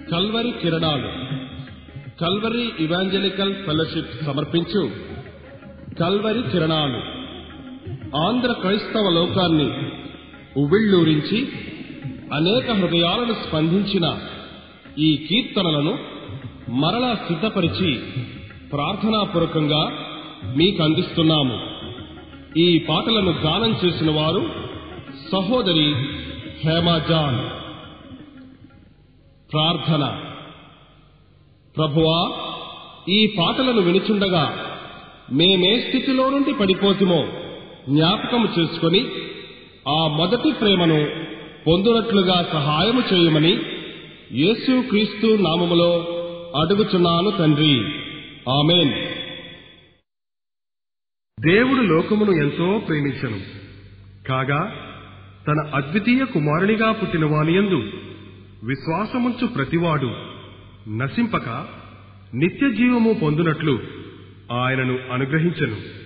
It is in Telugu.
కల్వరి కిరణాలు కల్వరి ఇవాంజలికల్ ఫెలోషిప్ సమర్పించు కల్వరి కిరణాలు ఆంధ్ర క్రైస్తవ లోకాన్ని ఉవ్విళ్ళూరించి అనేక హృదయాలను స్పందించిన ఈ కీర్తనలను మరలా సిద్ధపరిచి ప్రార్థనాపూర్వకంగా మీకు అందిస్తున్నాము ఈ పాటలను గానం చేసిన వారు సహోదరి హేమాజాన్ ప్రార్థన ప్రభువా ఈ పాటలను వినుచుండగా మేమే స్థితిలో నుండి పడిపోతుమో జ్ఞాపకము చేసుకొని ఆ మొదటి ప్రేమను పొందునట్లుగా సహాయము చేయమని యేసు క్రీస్తు నామములో అడుగుచున్నాను తండ్రి ఆమెన్ దేవుడు లోకమును ఎంతో ప్రేమించను కాగా తన అద్వితీయ కుమారునిగా పుట్టిన వానియందు విశ్వాసముంచు ప్రతివాడు నశింపక నిత్య జీవము పొందునట్లు ఆయనను అనుగ్రహించను